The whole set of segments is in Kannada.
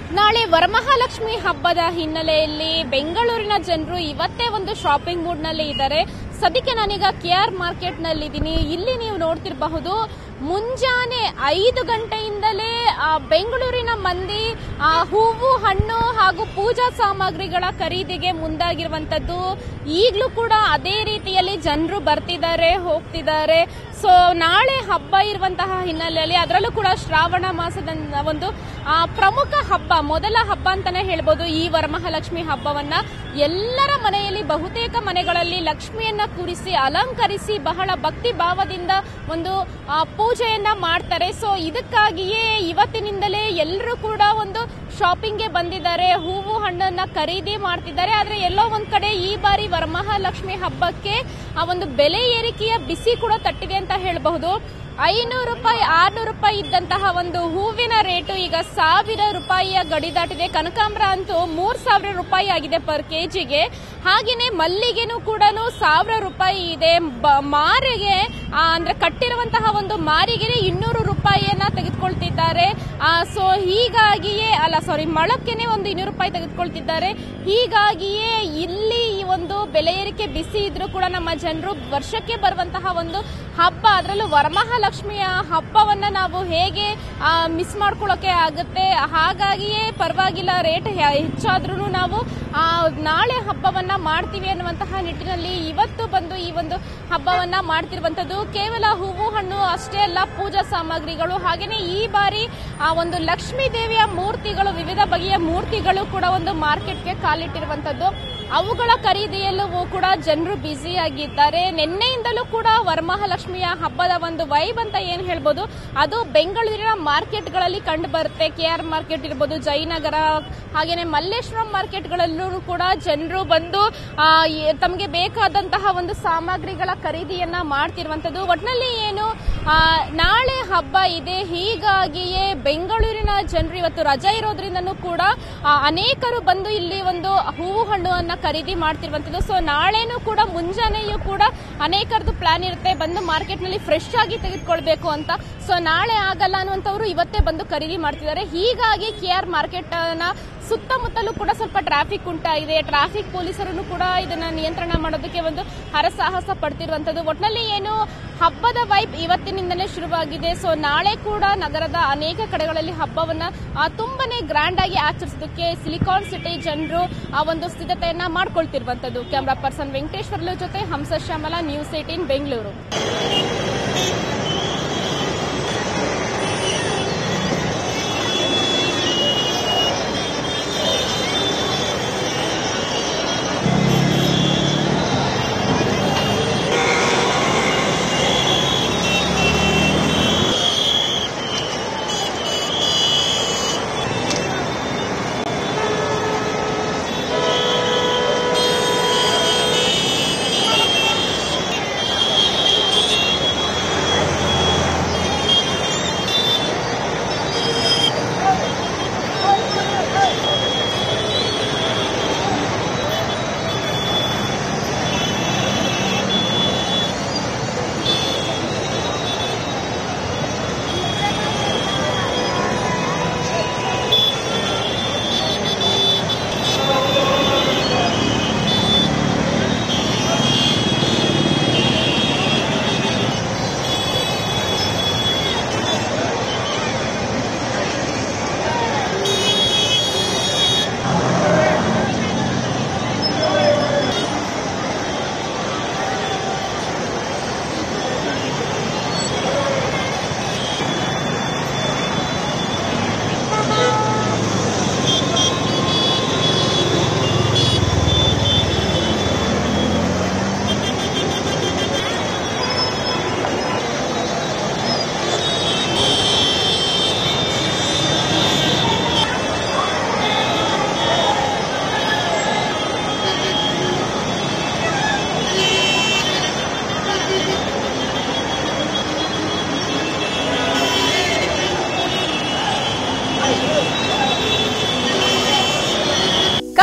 ನಾಳೆ ವರಮಹಾಲಕ್ಷ್ಮಿ ಹಬ್ಬದ ಹಿನ್ನೆಲೆಯಲ್ಲಿ ಬೆಂಗಳೂರಿನ ಜನರು ಇವತ್ತೇ ಒಂದು ಶಾಪಿಂಗ್ ಮೂಡ್ ನಲ್ಲಿ ಇದ್ದಾರೆ ಸದ್ಯಕ್ಕೆ ನಾನೀಗ ಕೆ ಆರ್ ಮಾರ್ಕೆಟ್ ನಲ್ಲಿ ಇದ್ದೀನಿ ಇಲ್ಲಿ ನೀವು ನೋಡ್ತಿರಬಹುದು ಮುಂಜಾನೆ ಐದು ಗಂಟೆಯಿಂದಲೇ ಆ, ಬೆಂಗಳೂರಿನ ಮಂದಿ ಆ, ಹೂವು ಹಣ್ಣು ಹಾಗೂ ಪೂಜಾ ಸಾಮಗ್ರಿಗಳ ಖರೀದಿಗೆ ಮುಂದಾಗಿರುವಂತದ್ದು ಈಗಲೂ ಕೂಡ ಅದೇ ರೀತಿಯಲ್ಲಿ ಜನರು ಬರ್ತಿದ್ದಾರೆ ಹೋಗ್ತಿದ್ದಾರೆ ಸೊ ನಾಳೆ ಹಬ್ಬ ಇರುವಂತಹ ಹಿನ್ನೆಲೆಯಲ್ಲಿ ಅದರಲ್ಲೂ ಕೂಡ ಶ್ರಾವಣ ಮಾಸದ ಒಂದು ಆ, ಪ್ರಮುಖ ಹಬ್ಬ ಮೊದಲ ಹಬ್ಬ ಅಂತಾನೆ ಹೇಳ್ಬೋದು ಈ ವರಮಹಾಲಕ್ಷ್ಮಿ ಹಬ್ಬವನ್ನ ಎಲ್ಲರ ಮನೆಯಲ್ಲಿ ಬಹುತೇಕ ಮನೆಗಳಲ್ಲಿ ಲಕ್ಷ್ಮಿಯನ್ನ ಕೂರಿಸಿ ಅಲಂಕರಿಸಿ ಬಹಳ ಭಕ್ತಿ ಭಾವದಿಂದ ಒಂದು ಆ, ಪೂಜೆಯನ್ನ ಮಾಡ್ತಾರೆ ಸೊ ಇದಕ್ಕಾಗಿಯೇ ಇವತ್ತಿನಿಂದಲೇ ಎಲ್ಲರೂ ಕೂಡ ಒಂದು ಶಾಪಿಂಗ್ಗೆ ಬಂದಿದ್ದಾರೆ ಹೂವು ಹಣ್ಣನ್ನ ಖರೀದಿ ಮಾಡ್ತಿದ್ದಾರೆ ಆದ್ರೆ ಎಲ್ಲೋ ಒಂದ್ ಕಡೆ ಈ ಬಾರಿ ವರಮಹಾಲಕ್ಷ್ಮಿ ಹಬ್ಬಕ್ಕೆ ಆ ಒಂದು ಬೆಲೆ ಏರಿಕೆಯ ಬಿಸಿ ಕೂಡ ತಟ್ಟಿದೆ ಅಂತ ಹೇಳಬಹುದು ಐನೂರು ರೂಪಾಯಿ ಆರ್ನೂರು ರೂಪಾಯಿ ಇದ್ದಂತಹ ಒಂದು ಹೂವಿನ ರೇಟು ಈಗ ಸಾವಿರ ರೂಪಾಯಿಯ ಗಡಿ ದಾಟಿದೆ ಕನಕಾಂಬರ ಅಂತೂ ಮೂರ್ ಸಾವಿರ ರೂಪಾಯಿ ಆಗಿದೆ ಪರ್ ಕೆಜಿಗೆ ಹಾಗೇನೆ ಮಲ್ಲಿಗೆನೂ ಕೂಡ ಸಾವಿರ ರೂಪಾಯಿ ಇದೆ ಬ- ಮಾರಿಗೆ ಆ, ಅಂದ್ರೆ ಕಟ್ಟಿರುವಂತಹ ಒಂದು ಮಾರಿಗೆ ಇನ್ನೂರು ರೂಪಾಯಿಯನ್ನ ತೆಗೆದುಕೊಳ್ತಿದ್ದಾರೆ ಸೊ ಹೀಗಾಗಿಯೇ ಅಲ್ಲ ಸಾರಿ ಮೊಳಕ್ಕೆನೆ ಒಂದು ಇನ್ನೂರು ರೂಪಾಯಿ ತೆಗೆದುಕೊಳ್ತಿದ್ದಾರೆ ಹೀಗಾಗಿಯೇ ಇಲ್ಲಿ ಈ ಒಂದು ಬೆಲೆ ಏರಿಕೆ ಬಿಸಿ ಇದ್ರೂ ಕೂಡ ನಮ್ಮ ಜನರು ವರ್ಷಕ್ಕೆ ಬರುವಂತಹ ಒಂದು ಹಬ್ಬ ಅದರಲ್ಲೂ ವರಮಹಾಲಕ್ಷ್ಮಿಯ ಹಬ್ಬವನ್ನ ನಾವು ಹೇಗೆ ಮಿಸ್ ಮಾಡ್ಕೊಳ್ಳೋಕೆ ಆಗುತ್ತೆ ಹಾಗಾಗಿಯೇ ಪರವಾಗಿಲ್ಲ ರೇಟ್ ಹೆಚ್ಚಾದ್ರೂ ನಾವು ಆ, ನಾಳೆ ಹಬ್ಬವನ್ನ ಮಾಡ್ತೀವಿ ಅನ್ನುವಂತಹ ನಿಟ್ಟಿನಲ್ಲಿ ಇವತ್ತು ಬಂದು ಈ ಒಂದು ಹಬ್ಬವನ್ನ ಮಾಡ್ತಿರುವಂತದ್ದು ಕೇವಲ ಹೂವು ಹಣ್ಣು ಅಷ್ಟೇ ಅಲ್ಲ ಪೂಜಾ ಸಾಮಗ್ರಿಗಳು ಹಾಗೇನೆ ಈ ಬಾರಿ ಆ ಒಂದು ಲಕ್ಷ್ಮೀ ದೇವಿಯ ಮೂರ್ತಿಗಳು ವಿವಿಧ ಬಗೆಯ ಮೂರ್ತಿಗಳು ಕೂಡ ಒಂದು ಮಾರ್ಕೆಟ್ಗೆ ಕಾಲಿಟ್ಟಿರುವಂತದ್ದು ಅವುಗಳ ಖರೀದಿಯಲ್ಲೂ ಕೂಡ ಜನರು ಬ್ಯುಸಿ ಆಗಿದ್ದಾರೆ ನಿನ್ನೆಯಿಂದಲೂ ಕೂಡ ವರಮಹಾಲಕ್ಷ್ಮಿಯ ಹಬ್ಬದ ಒಂದು ವೈಬ್ ಅಂತ ಏನ್ ಹೇಳ್ಬೋದು ಅದು ಬೆಂಗಳೂರಿನ ಮಾರ್ಕೆಟ್ಗಳಲ್ಲಿ ಕಂಡು ಬರುತ್ತೆ ಕೆ ಆರ್ ಮಾರ್ಕೆಟ್ ಇರ್ಬೋದು ಜಯನಗರ ಹಾಗೇನೆ ಮಲ್ಲೇಶ್ವರಂ ಮಾರ್ಕೆಟ್ಗಳಲ್ಲೂ ಕೂಡ ಜನರು ಬಂದು ಆ, ಎ- ತಮಗೆ ಬೇಕಾದಂತಹ ಒಂದು ಸಾಮಗ್ರಿಗಳ ಖರೀದಿಯನ್ನ ಮಾಡ್ತಿರುವಂತದ್ದು ಒಟ್ನಲ್ಲಿ ಏನು ಆ, ನಾಳೆ ಹಬ್ಬ ಇದೆ ಹೀಗಾಗಿಯೇ ಬೆಂಗಳೂರಿನ ಜನರು ಇವತ್ತು ರಜೆ ಇರೋದ್ರಿಂದನೂ ಕೂಡ ಆ, ಅನೇಕರು ಬಂದು ಇಲ್ಲಿ ಒಂದು ಹೂವು ಹಣ್ಣುವನ್ನ ಖರೀದಿ ಮಾಡ್ತಿರುವಂತದ್ದು ಸೊ ನಾಳೆನೂ ಕೂಡ ಮುಂಜಾನೆಯೂ ಕೂಡ ಅನೇಕರದ್ದು ಪ್ಲಾನ್ ಇರುತ್ತೆ ಬಂದು ಮಾರ್ಕೆಟ್ ನಲ್ಲಿ ಫ್ರೆಶ್ ಆಗಿ ತೆಗೆದುಕೊಳ್ಬೇಕು ಅಂತ ಸೊ ನಾಳೆ ಆಗಲ್ಲ ಅನ್ನುವಂಥವ್ರು ಇವತ್ತೇ ಬಂದು ಖರೀದಿ ಮಾಡ್ತಿದ್ದಾರೆ ಹೀಗಾಗಿ ಕೆ ಆರ್ ಮಾರ್ಕೆಟ್ ನ ಸುತ್ತಮುತ್ತಲೂ ಕೂಡ ಸ್ವಲ್ಪ ಟ್ರಾಫಿಕ್ ಉಂಟಾಗಿದೆ ಟ್ರಾಫಿಕ್ ಪೊಲೀಸರು ಕೂಡ ಇದನ್ನ ನಿಯಂತ್ರಣ ಮಾಡೋದಕ್ಕೆ ಒಂದು ಹರಸಾಹಸ ಪಡ್ತಿರುವಂತದ್ದು ಒಟ್ನಲ್ಲಿ ಏನು ಹಬ್ಬದ ವೈಬ್ ಇವತ್ತಿನಿಂದಲೇ ಶುರುವಾಗಿದೆ ಸೊ ನಾಳೆ ಕೂಡ ನಗರದ ಅನೇಕ ಕಡೆಗಳಲ್ಲಿ ಹಬ್ಬವನ್ನ ಆ, ತುಂಬಾನೇ ಗ್ರ್ಯಾಂಡ್ ಆಗಿ ಆಚರಿಸೋದಕ್ಕೆ ಸಿಲಿಕಾನ್ ಸಿಟಿ ಜನರು ಆ ಒಂದು ಸಿದ್ಧತೆಯನ್ನ ಮಾಡ್ಕೊಳ್ತಿರುವಂತದ್ದು ಕ್ಯಾಮ್ರಾ ಪರ್ಸನ್ ವೆಂಕಟೇಶ್ವರ್ಲು ಜೊತೆ ಹಂಸ ಶ್ಯಾಮಲ ನ್ಯೂಸ್ ಏಟೀನ್ ಬೆಂಗಳೂರು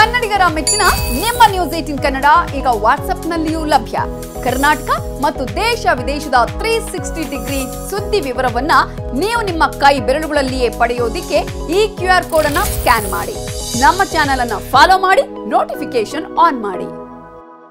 ಕನ್ನಡಿಗರ ಮೆಚ್ಚಿನ ನಿಮ್ಮ ನ್ಯೂಸ್ ಏಟಿನ್ ಕನ್ನಡ ಈಗ ವಾಟ್ಸ್ಆಪ್ನಲ್ಲಿಯೂ ಲಭ್ಯ ಕರ್ನಾಟಕ ಮತ್ತು ದೇಶ ವಿದೇಶದ ತ್ರೀ ಸಿಕ್ಸ್ಟಿ ಡಿಗ್ರಿ ಸುದ್ದಿ ವಿವರವನ್ನ ನೀವು ನಿಮ್ಮ ಕೈ ಬೆರಳುಗಳಲ್ಲಿಯೇ ಪಡೆಯೋದಿಕ್ಕೆ ಈ ಕ್ಯೂ ಆರ್ ಕೋಡ್ ಅನ್ನ ಸ್ಕ್ಯಾನ್ ಮಾಡಿ ನಮ್ಮ ಚಾನೆಲ್ ಅನ್ನ ಫಾಲೋ ಮಾಡಿ ನೋಟಿಫಿಕೇಶನ್ ಆನ್ ಮಾಡಿ